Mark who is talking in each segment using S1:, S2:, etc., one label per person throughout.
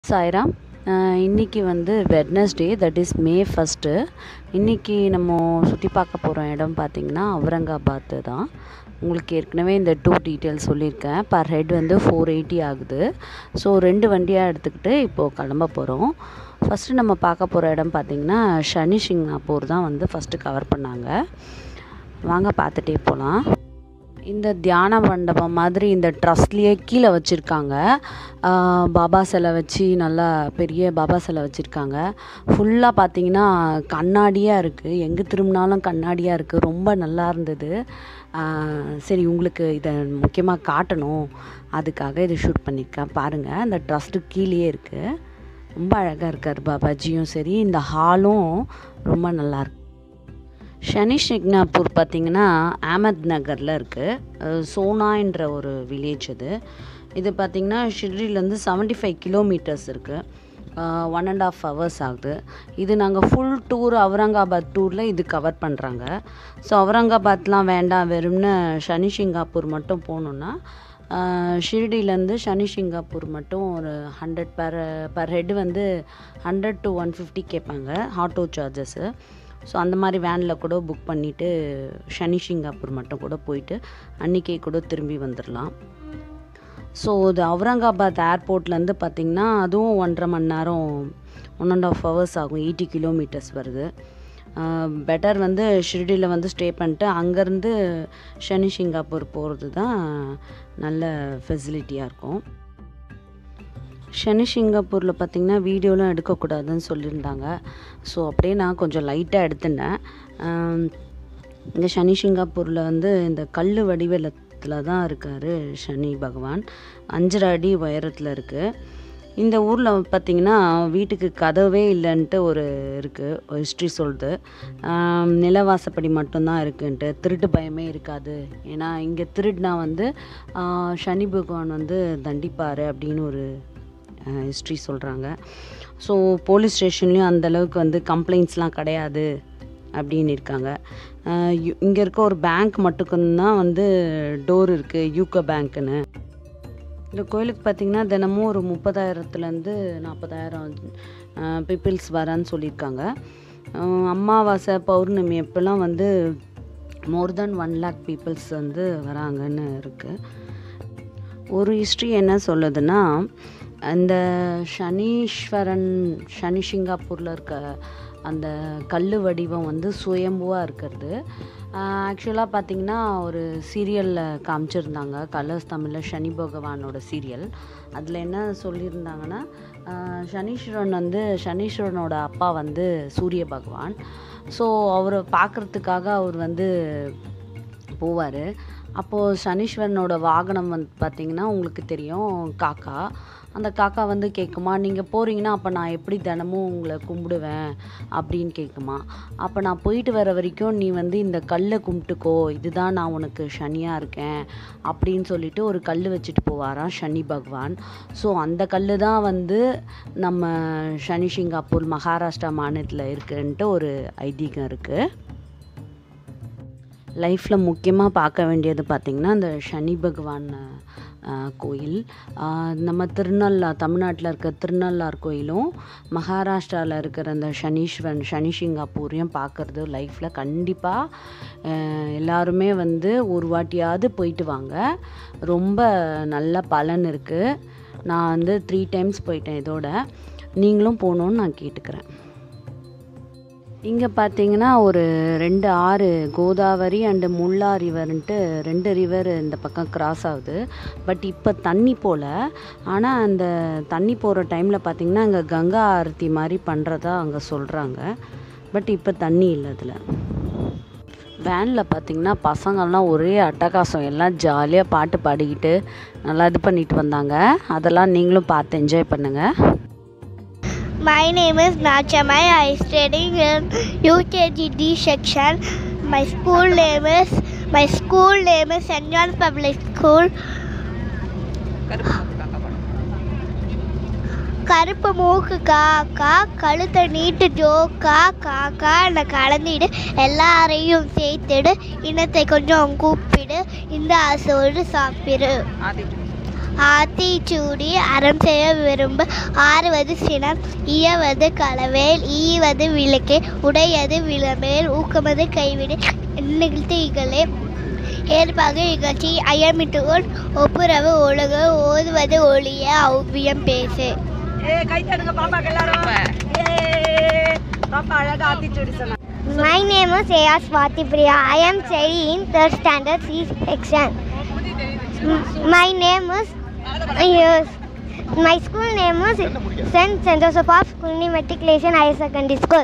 S1: சாய்ராம் இன்றைக்கி வந்து Wednesday that is May first இன்றைக்கி நம்ம சுற்றி பார்க்க போகிற இடம் பார்த்திங்கன்னா அவுரங்காபாத்து தான் உங்களுக்கு ஏற்கனவே இந்த டூ டீட்டெயில்ஸ் சொல்லியிருக்கேன் பர் ஹெட் வந்து ஃபோர் எயிட்டி ஆகுது ஸோ ரெண்டு வண்டியாக எடுத்துக்கிட்டு இப்போது கிளம்ப போகிறோம் ஃபஸ்ட்டு நம்ம பார்க்க போகிற இடம் பார்த்திங்கன்னா ஷனி சிங்னாப்பூர் தான் வந்து ஃபஸ்ட்டு கவர் பண்ணாங்க வாங்க பார்த்துட்டே போகலாம் இந்த தியான மண்டபம் மாதிரி இந்த ட்ரஸ்ட்லேயே கீழே வச்சுருக்காங்க பாபா சிலை வச்சு நல்லா பெரிய பாபா சிலை வச்சுருக்காங்க ஃபுல்லாக பார்த்தீங்கன்னா கண்ணாடியாக இருக்குது எங்கே திரும்பினாலும் கண்ணாடியாக இருக்குது ரொம்ப நல்லா இருந்தது சரி உங்களுக்கு இதை முக்கியமாக காட்டணும் அதுக்காக இதை ஷூட் பண்ணியிருக்கேன் பாருங்கள் அந்த ட்ரஸ்ட்டு கீழேயே இருக்குது ரொம்ப அழகாக இருக்கார் பாபாஜியும் சரி இந்த ஹாலும் ரொம்ப நல்லாயிருக்கு ஷனி ஷிக்னாப்பூர் பார்த்திங்கன்னா அஹமத் நகரில் இருக்குது சோனான்ற ஒரு வில்லேஜ் அது இது பார்த்திங்கன்னா ஷிர்டிலேருந்து செவன்ட்டி ஃபைவ் கிலோமீட்டர்ஸ் இருக்குது ஒன் அண்ட் ஆஃப் ஹவர்ஸ் ஆகுது இது நாங்கள் ஃபுல் டூர் அவுரங்காபாத் டூரில் இது கவர் பண்ணுறாங்க ஸோ அவுரங்காபாத்லாம் வேண்டாம் வெறும்னு ஷனி ஷிங்காப்பூர் மட்டும் போகணுன்னா ஷிர்டிலேருந்து ஷனி ஷிங்காப்பூர் மட்டும் ஒரு ஹண்ட்ரட் பர் பர் ஹெட் வந்து ஹண்ட்ரட் டு ஒன் ஃபிஃப்டி கேட்பாங்க ஆட்டோ சார்ஜஸ்ஸு ஸோ அந்த மாதிரி வேனில் கூட புக் பண்ணிவிட்டு ஷனி சிங்காப்பூர் மட்டும் கூட போயிட்டு அன்றைக்கே கூட திரும்பி வந்துடலாம் ஸோ இது அவுரங்காபாத் ஏர்போர்ட்லேருந்து பார்த்திங்கன்னா அதுவும் ஒன்றரை மணி நேரம் ஒன் அண்ட் ஆஃப் ஹவர்ஸ் ஆகும் எயிட்டி கிலோமீட்டர்ஸ் வருது பெட்டர் வந்து ஷிர்டியில் வந்து ஸ்டே பண்ணிட்டு அங்கேருந்து ஷனி சிங்காப்பூர் போகிறது தான் நல்ல ஃபெசிலிட்டியாக இருக்கும் ஷனி சிங்கப்பூரில் பார்த்திங்கன்னா வீடியோலாம் எடுக்கக்கூடாதுன்னு சொல்லியிருந்தாங்க ஸோ அப்படியே நான் கொஞ்சம் லைட்டாக எடுத்துட்டேன் இங்கே ஷனி சிங்கப்பூரில் வந்து இந்த கல் வடிவத்தில் தான் இருக்கார் சனி பகவான் அஞ்சரை அடி உயரத்தில் இருக்குது இந்த ஊரில் பார்த்திங்கன்னா வீட்டுக்கு கதவே இல்லைன்ட்டு ஒரு இருக்குது ஹிஸ்ட்ரி சொல்லுது நிலவாசப்படி மட்டும்தான் இருக்குன்ட்டு திருட்டு பயமே இருக்காது ஏன்னா இங்கே திருடினா வந்து சனி பகவான் வந்து தண்டிப்பார் அப்படின்னு ஒரு ஹிஸ்ட்ரி சொல்கிறாங்க ஸோ போலீஸ் ஸ்டேஷன்லேயும் அந்தளவுக்கு வந்து கம்ப்ளைண்ட்ஸ்லாம் கிடையாது அப்படின்னு இருக்காங்க இங்கே இருக்க ஒரு பேங்க் மட்டும்தான் வந்து டோர் இருக்குது யூகோ பேங்க்குன்னு இந்த கோயிலுக்கு பார்த்திங்கன்னா தினமும் ஒரு முப்பதாயிரத்துலேருந்து நாற்பதாயிரம் பீப்புள்ஸ் வரான்னு சொல்லியிருக்காங்க அமாவாசை பௌர்ணமி எப்போல்லாம் வந்து more than one lakh peoples வந்து வராங்கன்னு இருக்குது ஒரு ஹிஸ்ட்ரி என்ன சொல்லுதுன்னா அந்த சனீஸ்வரன் சனி சிங்காப்பூரில் இருக்க அந்த கல் வடிவம் வந்து சுயம்புவாக இருக்கிறது ஆக்சுவலாக பார்த்திங்கன்னா ஒரு சீரியலில் காமிச்சிருந்தாங்க கலர்ஸ் தமிழில் சனி பகவானோட சீரியல் அதில் என்ன சொல்லியிருந்தாங்கன்னா சனீஸ்வரன் வந்து சனீஸ்வரனோட அப்பா வந்து சூரிய பகவான் ஸோ அவரை பார்க்குறதுக்காக அவர் வந்து போவார் அப்போது சனீஸ்வரனோட வாகனம் வந்து பார்த்திங்கன்னா உங்களுக்கு தெரியும் காக்கா அந்த காக்கா வந்து கேட்குமா நீங்கள் போகிறீங்கன்னா அப்போ நான் எப்படி தினமும் உங்களை கும்பிடுவேன் அப்படின்னு கேட்குமா அப்போ நான் போயிட்டு வர வரைக்கும் நீ வந்து இந்த கல்லை கும்பிட்டுக்கோ இதுதான் நான் உனக்கு சனியாக இருக்கேன் அப்படின்னு சொல்லிட்டு ஒரு கல் வச்சுட்டு போவாராம் சனி பகவான் ஸோ அந்த கல் தான் வந்து நம்ம சனி சிங்காப்பூர் மகாராஷ்டிரா மாநிலத்தில் இருக்குன்ட்டு ஒரு ஐதீகம் இருக்குது லைஃப்பில் முக்கியமாக பார்க்க வேண்டியது பார்த்திங்கன்னா இந்த சனி பகவான் கோயில் நம்ம திருநள்ளா தமிழ்நாட்டில் இருக்க திருநள்ளார் கோயிலும் மகாராஷ்டிராவில் இருக்கிற அந்த சனீஸ்வரன் சனி சிங்காப்பூரையும் பார்க்குறது லைஃப்பில் கண்டிப்பாக எல்லாருமே வந்து ஒரு வாட்டியாவது போயிட்டு வாங்க ரொம்ப நல்ல பலன் இருக்குது நான் வந்து த்ரீ டைம்ஸ் போயிட்டேன் இதோட நீங்களும் போகணுன்னு நான் கேட்டுக்கிறேன் இங்கே பார்த்தீங்கன்னா ஒரு ரெண்டு ஆறு கோதாவரி அண்டு முல்லா ரிவர்ன்ட்டு ரெண்டு ரிவர் இந்த பக்கம் கிராஸ் ஆகுது பட் இப்போ தண்ணி போல் ஆனால் அந்த தண்ணி போகிற டைமில் பார்த்திங்கன்னா அங்கே கங்கா ஆரத்தி மாதிரி பண்ணுறதா அங்கே சொல்கிறாங்க பட் இப்போ தண்ணி இல்லை அதில் வேனில் பார்த்திங்கன்னா பசங்கள்லாம் ஒரே அட்டகாசம் எல்லாம் ஜாலியாக பாட்டு பாடிக்கிட்டு நல்லா இது பண்ணிட்டு வந்தாங்க அதெல்லாம் நீங்களும் பார்த்து என்ஜாய் பண்ணுங்கள்
S2: My name is Nachamai. I am studying in UKG D section. My school name is my school name is St. John's Public School. கருப்பு மூக்கு காக்கா கழுத்தை நீட்டு ஜோக்கா காக்கா நான் கலந்திடு எல்லாரையும் சேர்த்திடு இனத்தை கொஞ்சம் கூப்பிடு இந்த ஆசோடு சாப்பிடு ஆத்திச்சூடி அறம் செய்ய விரும்பு ஆறுவது சினம் இயவது களவேல் ஈவது விளக்கே உடையது விளமேல் ஊக்கமது கைவிடு நிகழ்த்து இகழே ஏற்பாக இகழ்ச்சி அயமிட்டுகோள் ஒப்புரவு ஒழுக ஓதுவது ஒளிய ஔவியம் பேசு
S3: ஏய் கை தட்டுங்க பாப்பாக்கு எல்லாரும் ஏய் பாப்பா அழகா ஆத்திச்சூடி சொன்னா
S2: My name is A.R. Swati Priya. I am studying in third standard C section. M- My name is yes. My school name is St. St. Joseph of Kulni Matriculation Higher Secondary School.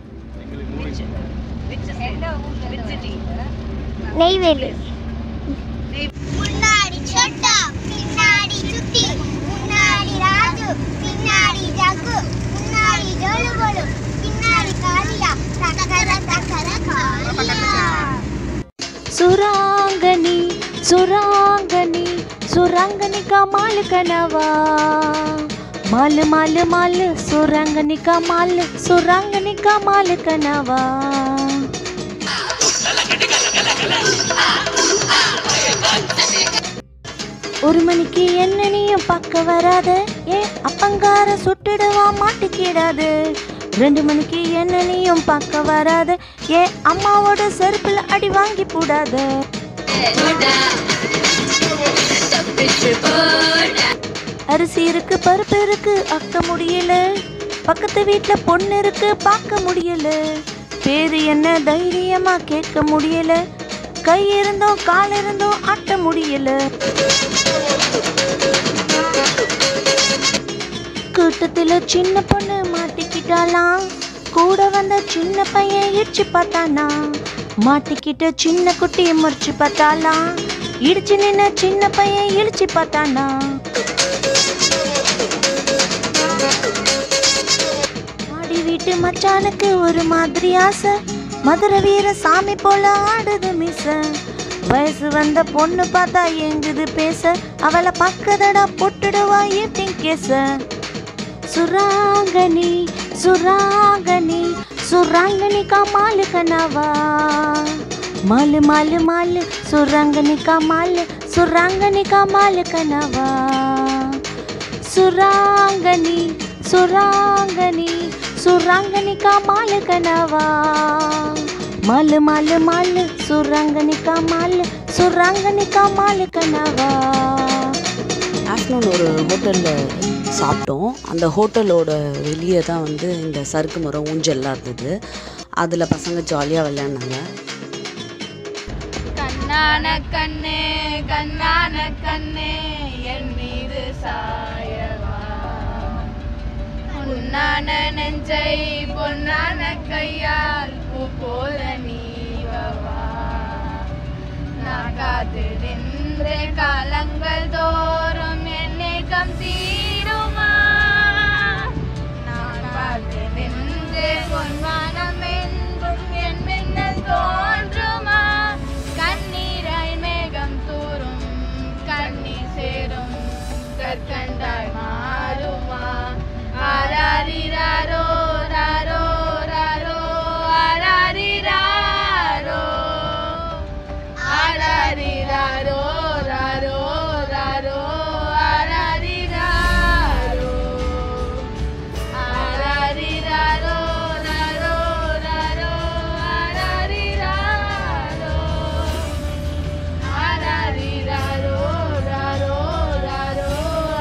S2: Neyveli முன்னாடி சொட்டா பின்னாடி சுத்தி முன்னாடி ராஜு பின்னாடி jug முன்னாடி ஜோலு கோலு பின்னாடி காளியா தக்கர தக்கர காளியா
S1: சுராங்கனி சுராங்கனி சுராங்கனி का माल कनवा माल माल माल सुरंगनी का माल सुरंगनी का माल कनवा ஒரு மணிக்கு என்ன நீயும் பார்க்க வராத ஏ அப்பங்கார சுட்டுடுவா மாட்டிக்கிடாது ரெண்டு மணிக்கு என்ன நீயும் பார்க்க வராத ஏ அம்மாவோட செருப்புல அடி வாங்கி போடாத அரிசி இருக்கு பருப்பு இருக்கு அக்க முடியல பக்கத்து வீட்ல பொண்ணு இருக்கு பார்க்க முடியல பேரு என்ன தைரியமா கேட்க முடியல கை இருந்தும் கால் இருந்தும் ஆட்ட முடியல கூட்டத்துல சின்ன பொண்ணு மாட்டிக்கிட்டாலாம் கூட வந்த சின்ன பையன் இடிச்சு பார்த்தானா மாட்டிக்கிட்ட சின்ன குட்டி முறிச்சு பார்த்தாலாம் இடிச்சு நின்ன சின்ன பையன் இடிச்சு பார்த்தானா ஆடி வீட்டு மச்சானுக்கு ஒரு மாதிரி ஆசை மதுரை வீர சாமி போல ஆடுது மிச வயசு வந்த பொண்ணு பார்த்தா எங்குது பேச அவளை பக்கதடா பொட்டுடுவா ஈட்டிங் கேச சுராங்கனி சுராங்கனி சுராங்கனி का माल कनावा माल माल माल सुरांगनी का माल सुरांगनी का माल कनावा सुरांगनी सुरांगनी सुरांगनी का माल कनावा माल माल माल सुरांगनी का माल सुरांगनी का माल कनावा ஆஃப்டர்நூன் ஒரு ஹோட்டலில் சாப்பிட்டோம் அந்த ஹோட்டலோட வெளியே தான் வந்து இந்த சறுக்கு மரம் ஊஞ்சல்லாம் இருந்தது அதில் பசங்க ஜாலியாக விளையாடினாங்க
S4: கண்ணான கண்ணே கண்ணான கண்ணே என் மீது சாயவா பொன்னான நெஞ்சை பொன்னான கையால் பூ போல நீவவா நான் காத்து நின்றே காலங்கள் தோறும் என்னேக்கம் தீருமா நான் காத்து நின்றே பொன்வானம் என்றும் என் மின்னல் தோன்றுமா கண்ணீராய் மேகம் தூரும் கண்ணீர் சேரும் கற்கண்டாய் மாறுமா ஆராரிராரோ ராரோ ராரோ ஆராரிராரோ ஆராரிராரோ ராரோ ராரோ ஆராரிராரோ ஆராரிராரோ ராரோ ராரோ ஆராரிராரோ ஆராரிராரோ ராரோ ராரோ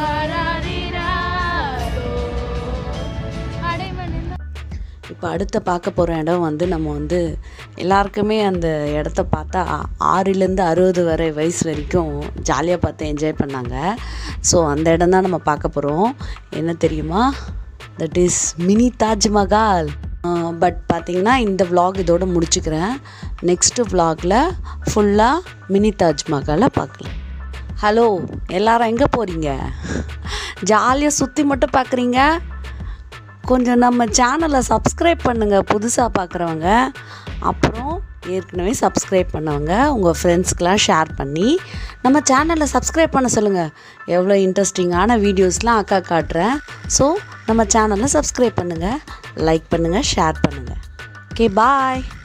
S4: ஆராரிராரோ அடைமணி
S1: இப்போ அடுத்த பார்க்க போகிற இடம் வந்து நம்ம வந்து எல்லாருக்குமே அந்த இடத்த பார்த்தா ஆறிலேருந்து அறுபது வரை வயசு வரைக்கும் ஜாலியாக பார்த்து என்ஜாய் பண்ணாங்க ஸோ அந்த இடம் தான் நம்ம பார்க்க போகிறோம் என்ன தெரியுமா that is mini Taj Mahal but பார்த்தீங்கன்னா இந்த vlog இதோட முடிச்சுக்கிறேன் நெக்ஸ்ட்டு vlogல ஃபுல்லாக மினி தாஜ்மஹாலை பார்க்கலாம் ஹலோ எல்லாரும் எங்கே போகிறீங்க ஜாலியாக சுற்றி மட்டும் பார்க்குறீங்க கொஞ்சம் நம்ம சேனலை சப்ஸ்கிரைப் பண்ணுங்கள் புதுசாக பார்க்குறவங்க அப்புறம் ஏற்கனவே சப்ஸ்கிரைப் பண்ணவங்க உங்கள் ஃப்ரெண்ட்ஸ்க்கெலாம் ஷேர் பண்ணி நம்ம சேனலை சப்ஸ்கிரைப் பண்ண சொல்லுங்கள் எவ்வளோ இன்ட்ரெஸ்டிங்கான வீடியோஸ்லாம் அக்கா காட்டுறேன் ஸோ நம்ம சேனலை சப்ஸ்கிரைப் பண்ணுங்கள் லைக் பண்ணுங்கள் ஷேர் பண்ணுங்கள் ஓகே பாய்